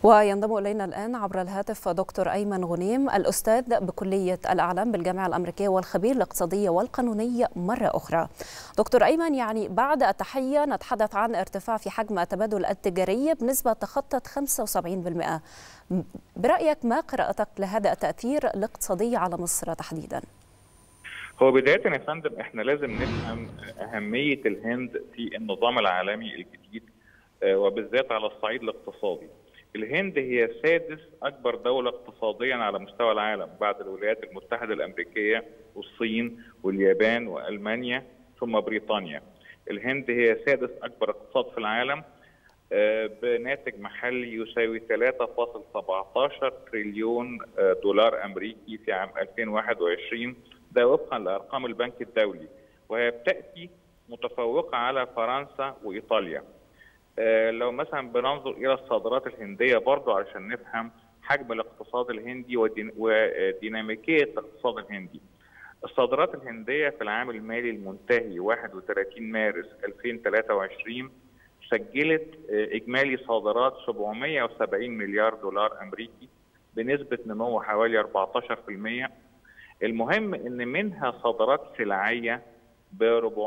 وينضم إلينا الآن عبر الهاتف دكتور أيمن غنيم الأستاذ بكلية الأعلام بالجامعة الأمريكية والخبير الاقتصادي والقانوني مرة أخرى دكتور أيمن يعني بعد التحية نتحدث عن ارتفاع في حجم التبادل التجاري بنسبة تخطت 75% برأيك ما قراءتك لهذا التأثير الاقتصادي على مصر تحديداً؟ هو بداية يا فندم احنا لازم نفهم أهمية الهند في النظام العالمي الجديد وبالذات على الصعيد الاقتصادي. الهند هي سادس أكبر دولة اقتصاديا على مستوى العالم بعد الولايات المتحدة الأمريكية والصين واليابان وألمانيا ثم بريطانيا. الهند هي سادس أكبر اقتصاد في العالم بناتج محلي يساوي 3.17 تريليون دولار أمريكي في عام 2021 ده وفقا لارقام البنك الدولي وهي بتاتي متفوقه على فرنسا وايطاليا. آه لو مثلا بننظر الى الصادرات الهنديه برضو علشان نفهم حجم الاقتصاد الهندي وديناميكيه الاقتصاد الهندي. الصادرات الهنديه في العام المالي المنتهي 31 مارس 2023 سجلت اجمالي صادرات 770 مليار دولار امريكي بنسبه نمو حوالي 14% المهم ان منها صادرات سلعيه ب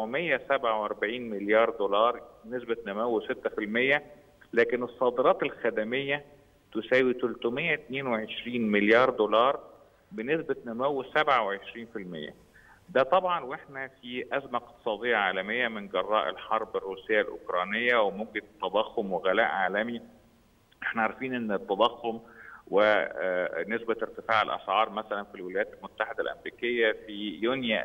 447 مليار دولار نسبه نمو 6% لكن الصادرات الخدميه تساوي 322 مليار دولار بنسبه نمو 27% ده طبعا واحنا في ازمه اقتصاديه عالميه من جراء الحرب الروسيه الاوكرانيه وموجه تضخم وغلاء عالمي احنا عارفين ان التضخم ونسبة ارتفاع الأسعار مثلا في الولايات المتحدة الأمريكية في يونيو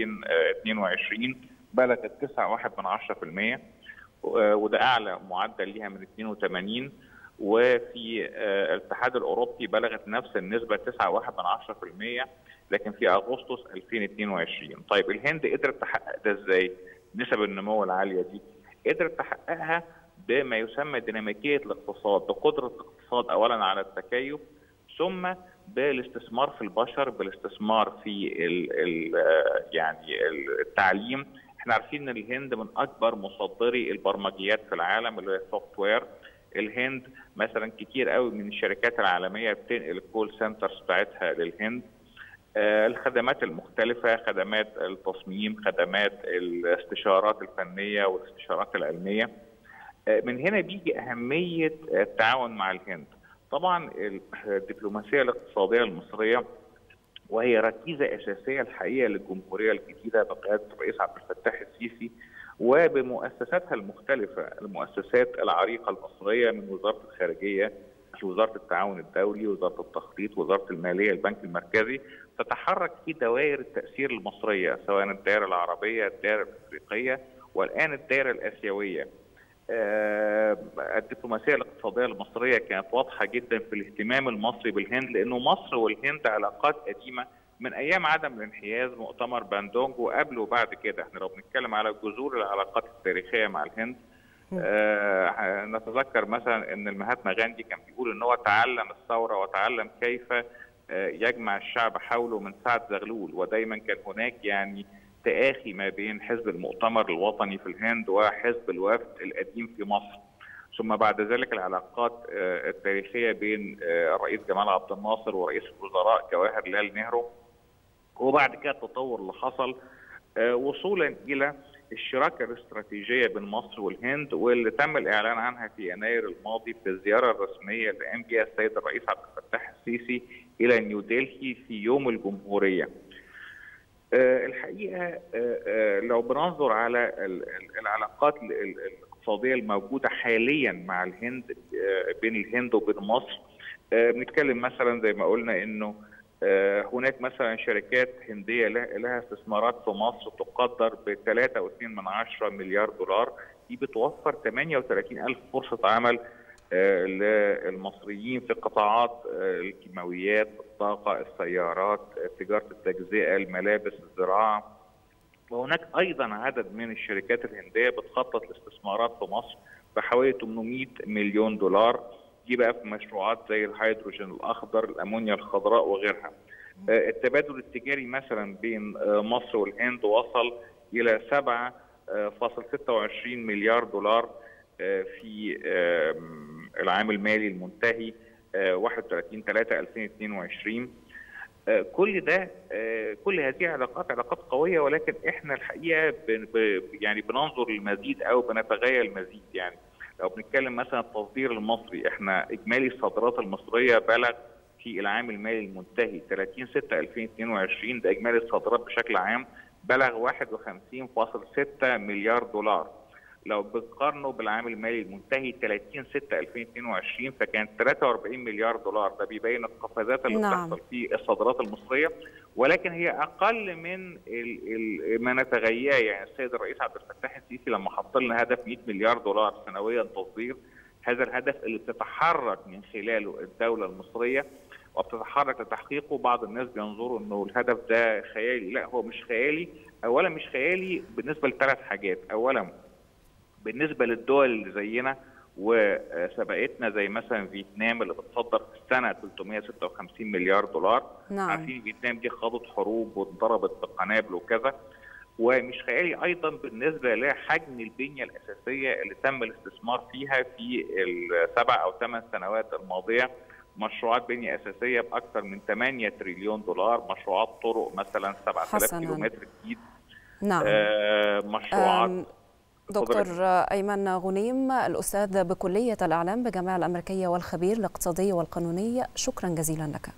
2022 بلغت 9.1% وده أعلى معدل ليها من 82 وفي الاتحاد الأوروبي بلغت نفس النسبة 9.1% لكن في أغسطس 2022 طيب الهند قدرت تحقق ده إزاي؟ نسب النمو العالية دي قدرت تحققها بما يسمى ديناميكيه الاقتصاد بقدره الاقتصاد اولا على التكيف ثم بالاستثمار في البشر بالاستثمار في ال ال يعني التعليم احنا عارفين ان الهند من اكبر مصدري البرمجيات في العالم اللي هي السوفت وير الهند مثلا كتير قوي من الشركات العالميه بتنقل الكول سنترز بتاعتها للهند آه الخدمات المختلفه خدمات التصميم خدمات الاستشارات الفنيه والاستشارات العلميه من هنا بيجي أهمية التعاون مع الهند طبعا الدبلوماسية الاقتصادية المصرية وهي ركيزة أساسية الحقيقة للجمهورية الجديدة بقيادة الرئيس عبد الفتاح السيسي وبمؤسساتها المختلفة المؤسسات العريقة المصرية من وزارة الخارجية وزارة التعاون الدولي وزارة التخطيط وزارة المالية البنك المركزي تتحرك في دوائر التأثير المصرية سواء الدائرة العربية الدائرة الأفريقية والآن الدائرة الآسيوية الدبلوماسيه الاقتصاديه المصريه كانت واضحه جدا في الاهتمام المصري بالهند لانه مصر والهند علاقات قديمه من ايام عدم الانحياز مؤتمر باندونج وقبل وبعد كده احنا لو بنتكلم على جذور العلاقات التاريخيه مع الهند آه نتذكر مثلا ان المهاتما غاندي كان بيقول ان هو تعلم الثوره وتعلم كيف آه يجمع الشعب حوله من سعد زغلول ودايما كان هناك يعني تآخي ما بين حزب المؤتمر الوطني في الهند وحزب الوفد القديم في مصر ثم بعد ذلك العلاقات التاريخية بين الرئيس جمال عبد الناصر ورئيس الوزراء جواهر لال نهرو وبعد كده التطور اللي حصل وصولا إلى الشراكة الاستراتيجية بين مصر والهند واللي تم الإعلان عنها في يناير الماضي في الزيارة الرسمية اللي قام بها السيد الرئيس عبد الفتاح السيسي إلى نيودلهي في يوم الجمهورية. الحقيقه لو بننظر على العلاقات الاقتصاديه الموجوده حاليا مع الهند بين الهند وبين مصر بنتكلم مثلا زي ما قلنا انه هناك مثلا شركات هنديه لها استثمارات في مصر تقدر ب 3.2 مليار دولار دي بتوفر 38 ألف فرصة عمل للمصريين في قطاعات الكيماويات الطاقة السيارات تجارة التجزئة الملابس الزراعة وهناك أيضا عدد من الشركات الهندية بتخطط لاستثمارات في مصر بحوالي 800 مليون دولار دي بقى في مشروعات زي الهيدروجين الأخضر الأمونيا الخضراء وغيرها التبادل التجاري مثلا بين مصر والهند وصل إلى 7.26 مليار دولار في العام المالي المنتهي 31 3 2022 كل ده كل هذه علاقات علاقات قويه ولكن احنا الحقيقه يعني بننظر للمزيد او بنتغير المزيد يعني لو بنتكلم مثلا التصدير المصري احنا اجمالي الصادرات المصريه بلغ في العام المالي المنتهي 30 6 2022 ده اجمالي الصادرات بشكل عام بلغ 51.6 مليار دولار لو بنقارنه بالعام المالي المنتهي 30 6 2022 فكان 43 مليار دولار ده بيبين القفزات اللي نعم. بتحصل في الصادرات المصريه ولكن هي اقل من ال ال ما نتغياه يعني السيد الرئيس عبد الفتاح السيسي لما حط لنا هدف 100 مليار دولار سنويا تصدير هذا الهدف اللي بتتحرك من خلاله الدوله المصريه وبتتحرك لتحقيقه بعض الناس بينظروا انه الهدف ده خيالي لا هو مش خيالي اولا مش خيالي بالنسبه لثلاث حاجات اولا بالنسبه للدول اللي زينا وسبقتنا زي مثلا فيتنام اللي بتصدر في السنه 356 مليار دولار نعم. عارفين فيتنام دي خاضت حروب واتضربت بقنابل وكذا ومش خيالي ايضا بالنسبه لحجم البنيه الاساسيه اللي تم الاستثمار فيها في السبع او ثمان سنوات الماضيه مشروعات بنيه اساسيه باكثر من 8 تريليون دولار مشروعات طرق مثلا 7000 كيلومتر جديد نعم آه مشروعات دكتور أيمن غنيم الأستاذ بكلية الإعلام بالجامعة الأمريكية والخبير الاقتصادي والقانوني شكرا جزيلا لك